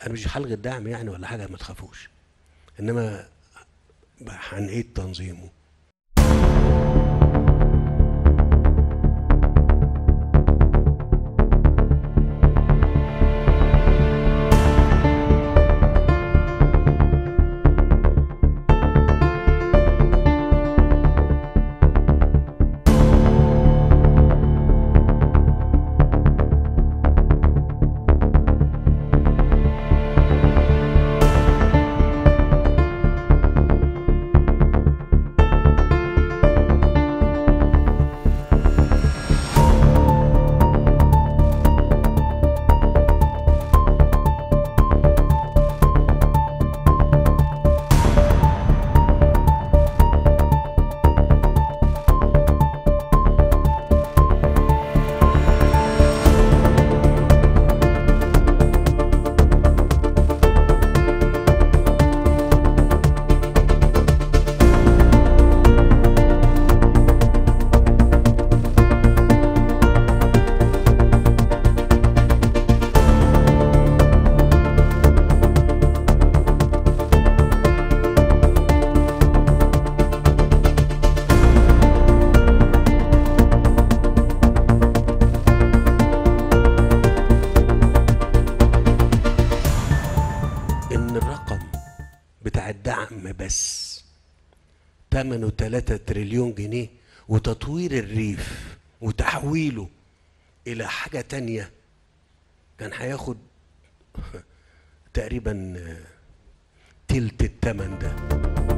انا مش هلغي الدعم يعني ولا حاجه ما تخافوش انما هنعيد تنظيمه ان الرقم بتاع الدعم بس ثمنه 3 تريليون جنيه وتطوير الريف وتحويله الى حاجة تانية كان هياخد تقريبا تلت التمن ده